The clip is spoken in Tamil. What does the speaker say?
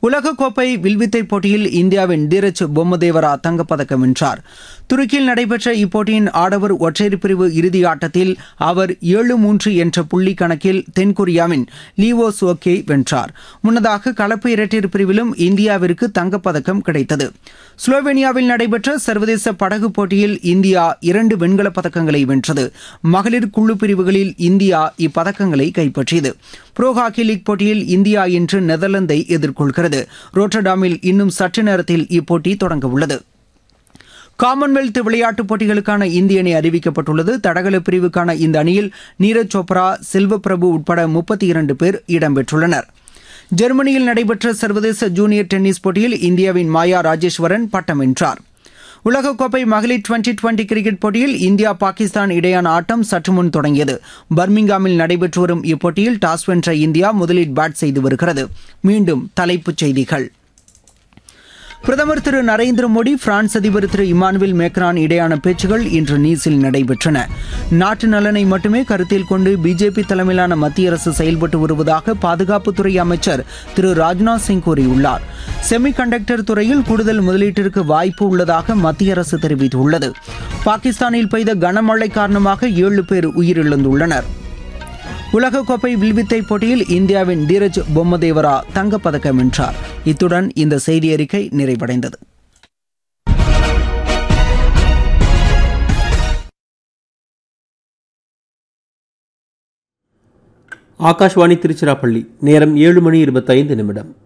உலகக்கோப்பை வில்வித்தை போட்டியில் இந்தியாவின் தீரஜ் பொம்மதேவரா தங்கப்பதக்கம் வென்றார் துருக்கியில் நடைபெற்ற இப்போட்டியின் ஆடவர் ஒற்றையர் பிரிவு இறுதி ஆட்டத்தில் அவர் ஏழு மூன்று என்ற புள்ளி கணக்கில் தென்கொரியாவின் லீவோ சோக்கே வென்றார் முன்னதாக கலப்பு இரட்டையர் பிரிவிலும் இந்தியாவிற்கு தங்கப்பதக்கம் கிடைத்தது ஸ்லோவேனியாவில் நடைபெற்ற சர்வதேச படகு போட்டியில் இந்தியா இரண்டு வெண்கலப் பதக்கங்களை வென்றது மகளிர் குழு பிரிவுகளில் இந்தியா இப்பதக்கங்களை கைப்பற்றியது புரோ ஹாக்கி லீக் போட்டியில் இந்தியா இன்று நெதர்லாந்தை எதிர்கொள்கிறது ரோட்டர்டாமில் இன்னும் சற்று நேரத்தில் இப்போட்டி தொடங்கவுள்ளது காமன்வெல்த் விளையாட்டுப் போட்டிகளுக்கான இந்திய அணி அறிவிக்கப்பட்டுள்ளது தடகள பிரிவுக்கான இந்த அணியில் நீரஜ் சோப்ரா செல்வப்பிரபு உட்பட முப்பத்தி இரண்டு பேர் இடம்பெற்றுள்ளனர் ஜெர்மனியில் நடைபெற்ற சர்வதேச ஜூனியர் டென்னிஸ் போட்டியில் இந்தியாவின் மாயா ராஜேஸ்வரன் பட்டம் வென்றார் உலகக்கோப்பை மகளிர் டுவெண்டி டுவெண்டி கிரிக்கெட் போட்டியில் இந்தியா பாகிஸ்தான் இடையான ஆட்டம் சற்று முன் தொடங்கியது பர்மிங்காமில் நடைபெற்று வரும் இப்போட்டியில் டாஸ் வென்ற இந்தியா முதலில் பேட் செய்து வருகிறது மீண்டும் தலைப்புச் செய்திகள் பிரதமர் திரு நரேந்திர மோடி பிரான்ஸ் அதிபர் திரு இமானுவேல் மேக்ரான் இடையான பேச்சுகள் இன்று நீஸில் நடைபெற்றன நாட்டு நலனை மட்டுமே கருத்தில் கொண்டு பிஜேபி தலைமையிலான மத்திய அரசு செயல்பட்டு வருவதாக பாதுகாப்புத்துறை அமைச்சர் திரு ராஜ்நாத் சிங் கூறியுள்ளார் செமி கண்டக்டர் துறையில் கூடுதல் முதலீட்டிற்கு வாய்ப்பு உள்ளதாக மத்திய அரசு தெரிவித்துள்ளது பாகிஸ்தானில் பெய்த கனமழை காரணமாக ஏழு பேர் உயிரிழந்துள்ளனர் உலகக்கோப்பை வில்வித்தை போட்டியில் இந்தியாவின் தீரஜ் பொம்மதேவரா தங்கப்பதக்கம் வென்றார் இத்துடன் இந்த செய்தி அறிக்கை நிறைவடைந்தது ஆகாஷ்வாணி திருச்சிராப்பள்ளி நேரம் ஏழு மணி இருபத்தைந்து நிமிடம்